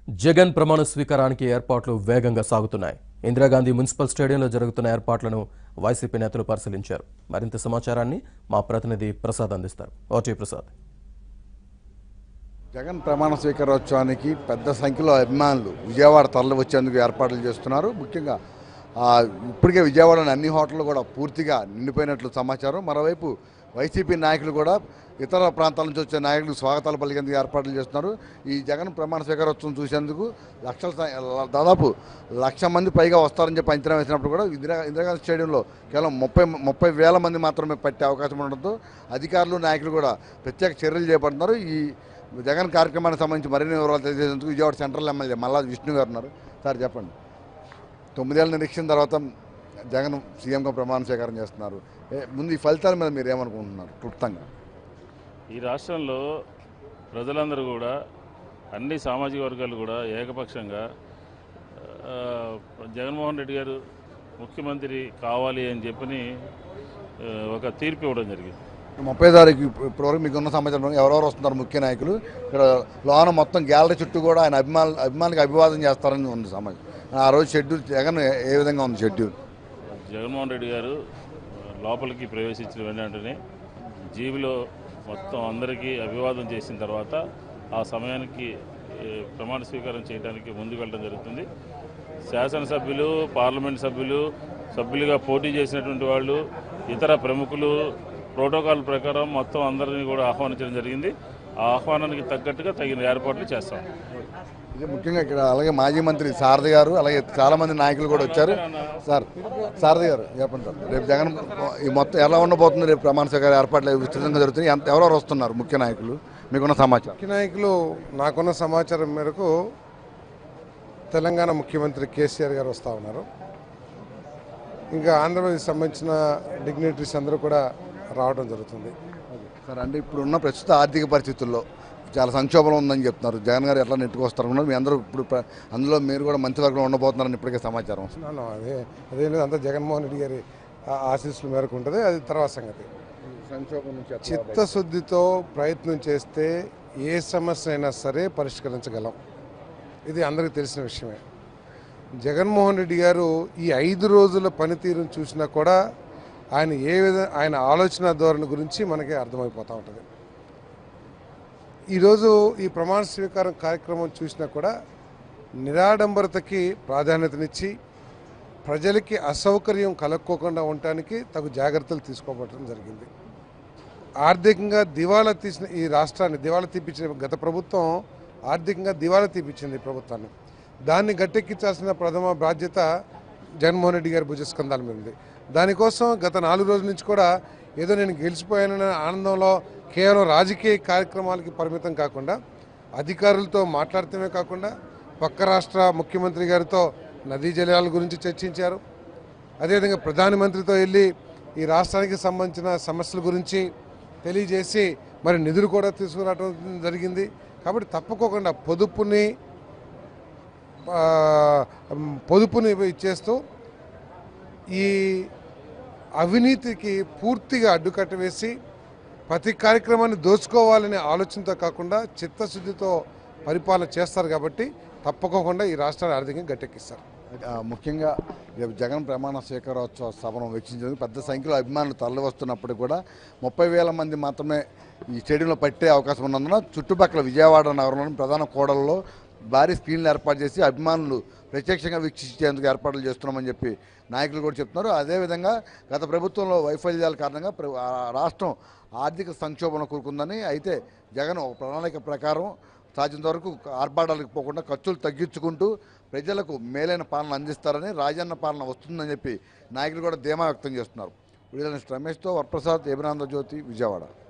జగన్ ప్రమాణ స్వీకారానికి ఏర్పాట్లు వేగంగా సాగుతున్నాయి ఇందిరాగాంధీ మున్సిపల్ స్టేడియంలో జరుగుతున్న ఏర్పాట్లను వైసీపీ నేతలు పరిశీలించారు మరింత సమాచారాన్ని మా ప్రతినిధి ప్రసాద్ అందిస్తారు ఓటీ ప్రసాద్ జగన్ ప్రమాణ స్వీకారోత్సవానికి పెద్ద సంఖ్యలో అభిమానులు విజయవాడ తరలి వచ్చేందుకు ఏర్పాట్లు చేస్తున్నారు ముఖ్యంగా ఆ, ఇప్పటికే విజయవాడలోని అన్ని హోటళ్ళు కూడా పూర్తిగా నిండిపోయినట్లు సమాచారం మరోవైపు వైసీపీ నాయకులు కూడా ఇతర ప్రాంతాల నుంచి వచ్చే నాయకులు స్వాగతాలు పలికేందుకు ఏర్పాట్లు చేస్తున్నారు ఈ జగన్ ప్రమాణ స్వీకారోత్సవం చూసేందుకు లక్షల స- దాదాపు లక్ష మంది పైగా వస్తారని చెప్పి అంచనా వేసినప్పుడు కూడా ఇందిరా ఇందిరాగాంధీ స్టేడియంలో కేవలం ముప్పై ముప్పై వేల మంది మాత్రమే పట్టే అవకాశం ఉండడంతో అధికారులు నాయకులు కూడా ప్రత్యేక చర్యలు చేపడుతున్నారు ఈ జగన్ కార్యక్రమానికి సంబంధించి మరిన్ని వివరాలు తెలియజేసేందుకు విజయవాడ సెంట్రల్ ఎమ్మెల్యే మల్లా విష్ణు గారు ఉన్నారు సార్ చెప్పండి తొమ్మిదేళ్ల నిరీక్షణ తర్వాత జగన్ సీఎంగా ప్రమాణ స్వీకారం చేస్తున్నారు ఏ, ముందు ఈ ఫలితాల మీద మీరు ఏమనుకుంటున్నారు క్లుప్తంగా ఈ రాష్ట్రంలో ప్రజలందరూ కూడా అన్ని సామాజిక వర్గాలు కూడా ఏకపక్షంగా ఆ, జగన్మోహన్ రెడ్డి గారు ముఖ్యమంత్రి కావాలి అని చెప్పని ఆ, ఒక తీర్పు ఇవ్వడం జరిగింది ముప్పై తారీఖు ఇప్పు- ఇప్పటివరకు మీకు ఉన్న సమాచారం ఎవరెవరు వస్తున్నారు ముఖ్య నాయకులు ఇక్కడ లోన మొత్తం గ్యాలరీ చుట్టూ కూడా ఆయన అభిమానులు అభిమానికి అభివాదం చేస్తారని ఉంది సమాచారం ఆ రోజు షెడ్యూల్ జగన్ ఏ- ఏ విధంగా ఉంది షెడ్యూల్ జగన్మోహన్ రెడ్డి గారు ఆ, లోపలికి ప్రవేశించిన వెంటనే జీబులో మొత్తం అందరికీ అభివాదం చేసిన తర్వాత ఆ సమయానికి ఏ, ప్రమాణ స్వీకారం చేయడానికి ముందుకు వెళ్ళడం జరుగుతుంది శాసనసభ్యులు పార్లమెంట్ సభ్యులు సభ్యులుగా పోటీ చేసినటువంటి వాళ్ళు ఇతర ప్రముఖులు ప్రోటోకాల్ ప్రకారం మొత్తం అందరినీ కూడా ఆహ్వానించడం జరిగింది ఆ ఆహ్వానానికి తగ్గట్టుగా తగిన ఏర్పాట్లు చేస్తాం ఇది ముఖ్యంగా ఇక్కడ అలాగే మాజీ మంత్రి సారథి గారు అలాగే చాలా మంది నాయకులు కూడా వచ్చారు సార్ సారథి గారు చెప్పండి సార్ రేపు జగన్ ఈ మొత్తం ఎలా ఉండబోతుంది రేపు ప్రమాణ స్వీకార ఏర్పాట్లు విస్తృతంగా జరుగుతున్నాయి ఎంత ఎవరెవరు వస్తున్నారు ముఖ్య నాయకులు మీకున్న సమాచారం ముఖ్య నాయకులు నాకున్న సమాచారం మేరకు తెలంగాణ ముఖ్యమంత్రి కేసీఆర్ గారు వస్తూ ఉన్నారు ఇంకా ఆంధ్రప్రదేశ్ సంబంధించిన డిగ్నిటరీస్ అందరూ కూడా రావడం జరుగుతుంది సార్ అంటే ఇప్పుడున్న ప్రస్తుత ఆర్థిక పరిస్థితుల్లో చాలా సంక్షోభంలో ఉందని చెప్తున్నారు జగన్ గారు ఎట్లా నెట్టుకొస్తారు అనుకున్నారు? మీ అందరూ ఇప్పుడు ప్ర- అందులో మీరు కూడా మంత్రివర్గంలో ఉండబోతున్నారని ఇప్పటికే సమాచారం వస్తుంది No, no, అదే అదే లేదు అంతా జగన్మోహన్ రెడ్డి గారి ఆ- ఆశీస్సుల మేరకు ఉంటుంది అది తర్వాత సంగతి సంక్షోభం నుంచి ఎట్లా చిత్తశుద్ధితో ప్రయత్నం చేస్తే ఏ సమస్య అయినా సరే పరిష్కరించగలం ఇది అందరికీ తెలిసిన విషయమే జగన్మోహన్ రెడ్డి గారు ఈ ఐదు రోజుల పనితీరును చూసినా కూడా ఆయన ఏ విధ ఆయన ఆలోచన ధోరణి గురించి మనకి అర్థమైపోతూ ఉంటుంది ఈరోజు ఈ ప్రమాణ స్వీకారం కార్యక్రమం చూసినా కూడా నిరాడంబరతకి ప్రాధాన్యతనిచ్చి ప్రజలకి అసౌకర్యం కలక్కోకుండా ఉండటానికి తగు జాగ్రత్తలు తీసుకోబడటం జరిగింది ఆర్థికంగా దివాలా తీసిన ఈ రాష్ట్రాన్ని దివాలా తీపించిన గత ప్రభుత్వం ఆర్థికంగా దివాలా తీపించింది ఈ ప్రభుత్వాన్ని దాన్ని గట్టెక్కించాల్సిన ప్రథమ బాధ్యత జగన్మోహన్ రెడ్డి గారి భుజస్కంధాల మీద ఉంది దానికోసం గత నాలుగు రోజుల నుంచి కూడా ఏదో నేను గెలిచిపోయాననే ఆనందంలో కేవలం రాజకీయ కార్యక్రమాలకి పరిమితం కాకుండా అధికారులతో మాట్లాడటమే కాకుండా పక్క రాష్ట్ర ముఖ్యమంత్రి గారితో నదీ జలాల గురించి చర్చించారు అదేవిధంగా ప్రధానమంత్రితో వెళ్ళి ఈ రాష్ట్రానికి సంబంధించిన సమస్యల గురించి తెలియజేసి మరి నిధులు కూడా తీసుకురావడం జరిగింది కాబట్టి తప్పకోకుండా పొదుపుని ఆ, పొదుపుని ఇచ్చేస్తూ ఈ అవినీతికి పూర్తిగా అడ్డుకట్ట వేసి ప్రతి కార్యక్రమాన్ని దోచుకోవాలనే ఆలోచనతో కాకుండా చిత్తశుద్ధితో పరిపాలన చేస్తారు కాబట్టి తప్పకోకుండా ఈ రాష్ట్రాన్ని ఆర్థికంగా గట్టెక్కిస్తారు ఆ, ముఖ్యంగా రేపు జగన్ ప్రమాణ స్వీకారోత్సవ సభను వీక్షించేందుకు పెద్ద సంఖ్యలో అభిమానులు తరలి వస్తున్నప్పటికీ కూడా ముప్పై వేల మంది మాత్రమే ఈ స్టేడియంలో పట్టే అవకాశం ఉన్నందున చుట్టుపక్కల విజయవాడ నగరంలోని ప్రధాన కూడలలో భారీ స్క్రీన్లు ఏర్పాటు చేసి అభిమానులు ప్రత్యక్షంగా వీక్షించేందుకు ఏర్పాట్లు చేస్తున్నామని చెప్పి నాయకులు కూడా చెప్తున్నారు అదేవిధంగా గత ప్రభుత్వంలో వైఫల్యాల కారణంగా ప్ర- ఆ రాష్ట్రం ఆర్థిక సంక్షోభంలో కూరుకుందని అయితే జగన్ ఒక ప్రణాళిక ప్రకారం సాధ్యంత వరకు ఆర్భాటాలకు పోకుండా ఖర్చులు తగ్గించుకుంటూ ప్రజలకు మేలైన పాలన అందిస్తారని రాజన్న పాలన వస్తుందని చెప్పి నాయకులు కూడా ధీమా వ్యక్తం చేస్తున్నారు వీళ్ళని రమేష్తో వరప్రసాద్ ఏబినాంద జ్యోతి విజయవాడ